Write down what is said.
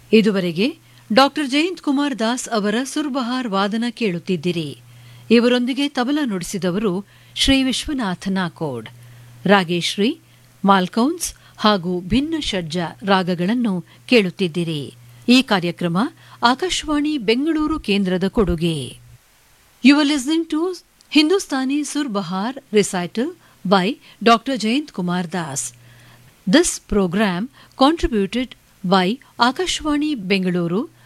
ಇದುವರೆಗೆ ಡಾಕ್ಟರ್ ಜಯಂತ್ ಕುಮಾರ್ ದಾಸ್ ಅವರ ಸುರ್ಬಹಾರ್ ವಾದನ ಕೇಳುತ್ತಿದ್ದಿರಿ ಇವರೊಂದಿಗೆ ತಬಲ ನುಡಿಸಿದವರು ಶ್ರೀ ವಿಶ್ವನಾಥ ನಾಕೋಡ್ ರಾಗೇಶ್ರೀ ಮಾಲ್ಕೌನ್ಸ್ ಹಾಗೂ ಭಿನ್ನ ಷಡ್ಜ ರಾಗಗಳನ್ನು ಕೇಳುತ್ತಿದ್ದಿರಿ ಈ ಕಾರ್ಯಕ್ರಮ ಆಕಾಶವಾಣಿ ಬೆಂಗಳೂರು ಕೇಂದ್ರದ ಕೊಡುಗೆ you are listening to Hindustani surbahar recital by doctor Jayant Kumar Das This program contributed by Akashwani Bengaluru